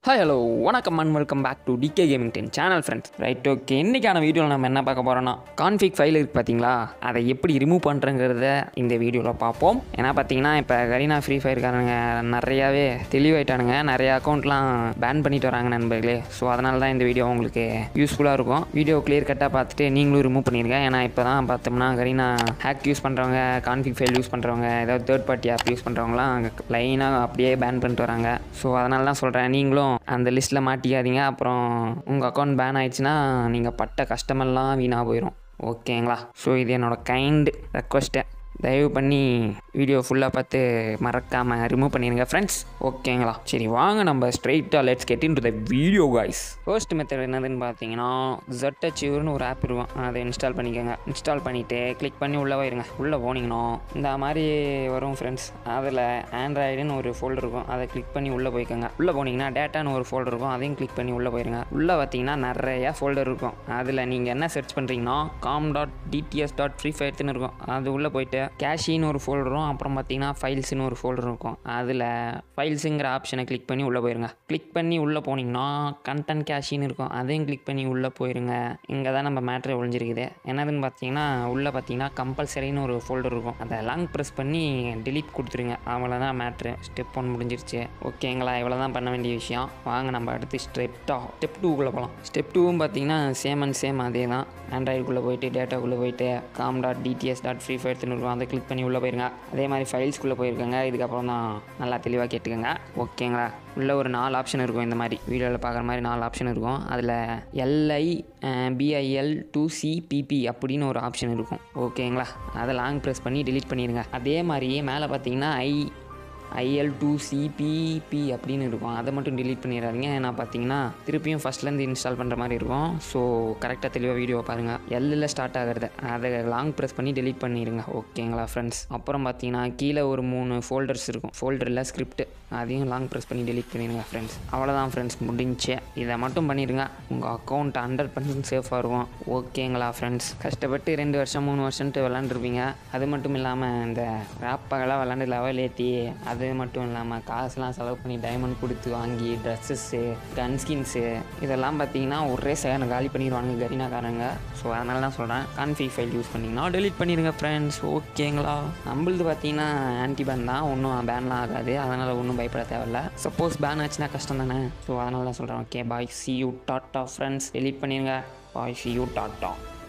hi hello வணக்கம் and welcome back to DK gaming den channel friends right okay இன்றைக்கான வீடியோவில் நம்ம என்ன பார்க்க போகிறோம்னா கான்ஃபிக் ஃபைல் இருக்குது பார்த்தீங்களா அதை எப்படி ரிமூவ் பண்ணுறங்கிறத இந்த வீடியோவில் பார்ப்போம் ஏன்னா பார்த்தீங்கன்னா இப்போ கரீனா ஃப்ரீ ஃபயர்காரங்க நிறையாவே தெளிவாயிட்டானுங்க நிறைய அக்கௌண்ட்லாம் பேன் பண்ணிட்டு வராங்க நண்பர்களே ஸோ அதனால தான் இந்த வீடியோ உங்களுக்கு யூஸ்ஃபுல்லாக இருக்கும் வீடியோ கிளியர் கட்டாக பார்த்துட்டு நீங்களும் ரிமூவ் பண்ணிருங்க ஏன்னா இப்போ தான் பார்த்தோம்னா கரீனா ஹேக் யூஸ் பண்ணுறவங்க கான்ஃபிக் ஃபைல் யூஸ் பண்ணுறவங்க ஏதாவது தேர்ட் பார்ட்டி ஆப் யூஸ் பண்ணுறவங்களாம் லைனாக அப்படியே பேன் பண்ணிட்டு வராங்க ஸோ அதனால தான் சொல்கிறேன் நீங்களும் அந்த லிஸ்ட்டில் மாட்டிக்காதீங்க அப்புறம் உங்கள் அக்கௌண்ட் பேன் ஆயிடுச்சுன்னா நீங்கள் பட்ட கஷ்டமெல்லாம் வீணாக போயிடும் ஓகேங்களா ஸோ இது என்னோட கைண்ட் ரெக்வஸ்ட்டு தயவு பண்ணி வீடியோ ஃபுல்லாக பார்த்து மறக்காமல் ரிமூவ் பண்ணிடுங்க ஃப்ரெண்ட்ஸ் ஓகேங்களா சரி வாங்க நம்ம ஸ்ட்ரைட்டாக let's get into the video guys first method என்னதுன்னு பார்த்தீங்கன்னா ஜட்டச்சியூர்னு ஒரு ஆப் இருக்கும் அதை இன்ஸ்டால் பண்ணிக்கோங்க இன்ஸ்டால் பண்ணிவிட்டு கிளிக் பண்ணி உள்ளே போயிருங்க உள்ளே போனீங்கன்னா இந்த மாதிரி வரும் ஃப்ரெண்ட்ஸ் அதில் ஆண்ட்ராய்டுன்னு ஒரு ஃபோல்டர் இருக்கும் அதை கிளிக் பண்ணி உள்ளே போய்க்கோங்க உள்ளே போனீங்கன்னா டேட்டான்னு ஒரு ஃபோல்டர் இருக்கும் அதையும் கிளிக் பண்ணி உள்ளே போயிருங்க உள்ளே பார்த்தீங்கன்னா நிறைய ஃபோல்டர் இருக்கும் அதில் நீங்கள் என்ன சர்ச் பண்ணுறீங்கன்னா com dot DTS dot free ஃபயர்த்துன்னு இருக்கும் அது உள்ளே போயிட்டு கேஷின்னு ஒரு ஃபோல்டரும் அப்புறம் பார்த்தீங்கன்னா ஃபைல்ஸ்னு ஒரு ஃபோல்டர் இருக்கும் அதில் ஃபைல்ஸுங்கிற ஆப்ஷனை கிளிக் பண்ணி உள்ளே போயிருங்க கிளிக் பண்ணி உள்ளே போனீங்கன்னா கண்டென்ட் கேஷின்னு இருக்கும் அதையும் கிளிக் பண்ணி உள்ளே போயிருங்க இங்கே தான் நம்ம மேட்ரு ஒழிஞ்சிருக்குது என்னதுன்னு பார்த்தீங்கன்னா உள்ளே பார்த்தீங்கன்னா கம்பல்சரின்னு ஒரு ஃபோல்டர் இருக்கும் அதை லாங் ப்ரெஸ் பண்ணி delete கொடுத்துருங்க அவ்வளோதான் மேட்ரு ஸ்டெப் ஒன் முடிஞ்சிருச்சு ஓகேங்களா இவ்வளோ தான் பண்ண வேண்டிய விஷயம் வாங்க நம்ம அடுத்து ஸ்டெப்டாக ஸ்டெப் டூக்குள்ளே போகலாம் ஸ்டெப் டூவும் பார்த்தீங்கன்னா சேம் அண்ட் சேம் அதே தான் ஆண்ட்ராய்டுக்குள்ளே போயிட்டு டேட்டாக்குள்ளே போயிட்டு com dot DTS dot free fire இருக்கும் அதை கிளிக் பண்ணி உள்ளே போயிருங்க அதே மாதிரி ஃபைல்ஸ்குள்ளே போயிருக்கங்க இதுக்கப்புறம் தான் நல்லா தெளிவாக கேட்டுக்கோங்க ஓகேங்களா உள்ள ஒரு நாலு ஆப்ஷன் இருக்கும் இந்த மாதிரி வீடியோவில் பார்க்குற மாதிரி நாலு ஆப்ஷன் இருக்கும் அதில் எல்ஐ பிஐஎல் டூ சிபிபி அப்படின்னு ஒரு ஆப்ஷன் இருக்கும் ஓகேங்களா அதை லாங் ப்ரெஸ் பண்ணி delete பண்ணிடுங்க அதே மாதிரியே மேலே பார்த்தீங்கன்னா ஐ ஐஎல் டூ சிபிபி அப்படின்னு இருக்கும் அதை மட்டும் delete பண்ணிடாதீங்க ஏன்னா பார்த்தீங்கன்னா திருப்பியும் ஃபஸ்ட்லேருந்து இன்ஸ்டால் பண்ணுற மாதிரி இருக்கும் ஸோ கரெக்டாக தெளிவாக வீடியோ பாருங்கள் எல்லில் ஸ்டார்ட் ஆகிறது அதை லாங் ப்ரெஸ் பண்ணி delete பண்ணிடுங்க ஓகேங்களா ஃப்ரெண்ட்ஸ் அப்புறம் பார்த்தீங்கன்னா கீழே ஒரு மூணு ஃபோல்டர்ஸ் இருக்கும் ஃபோல்டரில் ஸ்கிரிப்ட் அதையும் லாங் ப்ரெஸ் பண்ணி delete பண்ணிடுங்க ஃப்ரெண்ட்ஸ் அவ்வளோதான் ஃப்ரெண்ட்ஸ் முடிஞ்சு இதை மட்டும் பண்ணிடுங்க உங்கள் அக்கௌண்ட் ஹண்ட்ரட் பர்சன்ட் சேஃபாக இருக்கும் ஓகேங்களா ஃப்ரெண்ட்ஸ் கஷ்டப்பட்டு ரெண்டு வருஷம் மூணு வருஷம்ட்டு விளாண்டுருப்பீங்க அது மட்டும் இல்லாமல் இந்த ராப்பகலாக விளாண்டு லெவல் ஏற்றி அது மட்டும் இல்லாமல் காசுலாம் செலவு பண்ணி டைமண்ட் கொடுத்து வாங்கி ட்ரெஸ்ஸஸ்ஸு கன் ஸ்கின்ஸு இதெல்லாம் பார்த்தீங்கன்னா ஒரே செகண்ட் காலி பண்ணிடுவானுங்க கரீனாக்காரங்க ஸோ அதனால தான் சொல்கிறேன் கான்ஃபிக் ஃபைல் யூஸ் பண்ணிங்கன்னா delete பண்ணிடுங்க ஃப்ரெண்ட்ஸ் ஓகேங்களா நம்மளது பார்த்தீங்கன்னா ஆன்டி பேன் தான் ஒன்றும் பேன்லாம் ஆகாது அதனால் ஒன்றும் பயப்பட தேவையில்ல சப்போஸ் பேன் ஆச்சுன்னா கஷ்டம் தானே ஸோ அதனால தான் சொல்கிறேன் ஓகே பாய் சி யூ டாட்டா ஃப்ரெண்ட்ஸ் delete பண்ணிடுங்க பாய் சி யூ டாட்டா